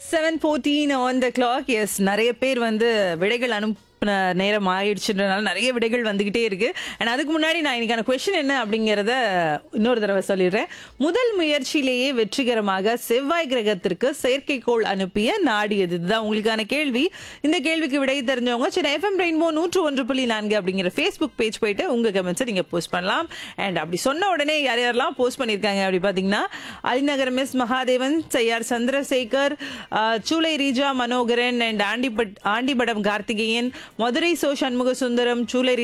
seven fourteen on the clock yes நிறைய பேர் வந்து விடைகள் அனுப்பின நேரம் ஆயிடுச்சுன்றனால நிறைய விடைகள் வந்துகிட்டே இருக்கு அண்ட் அதுக்கு முன்னாடி நான் இன்னைக்கான கொஸ்டின் என்ன அப்படிங்கறத இன்னொரு தடவை சொல்லிடுறேன் முதல் முயற்சியிலேயே வெற்றிகரமாக செவ்வாய் கிரகத்திற்கு செயற்கைக்கோள் அனுப்பிய நாடு எது இதுதான் உங்களுக்கான கேள்வி இந்த கேள்விக்கு விடை தெரிஞ்சவங்க சென்னை எஃப்எம் ரெயின்போ நூற்று ஒன்று புள்ளி நான்கு அப்படிங்கிற ஃபேஸ்புக் பேஜ் போயிட்டு உங்க கமெண்ட்ஸை நீங்க போஸ்ட் பண்ணலாம் அண்ட் அப்படி சொன்ன உடனே யார் யாரெல்லாம் போஸ்ட் பண்ணியிருக்காங்க அப்படி பார்த்தீங்கன்னா Alinagar miss Mahadevan Cheyyar Chandrasekar ah, Choolai Reeja Manoharan and ஆண்டிபட் ஆண்டிபடம் கார்த்திகேயன் மதுரை சோ சண்முக சுந்தரம் சூளை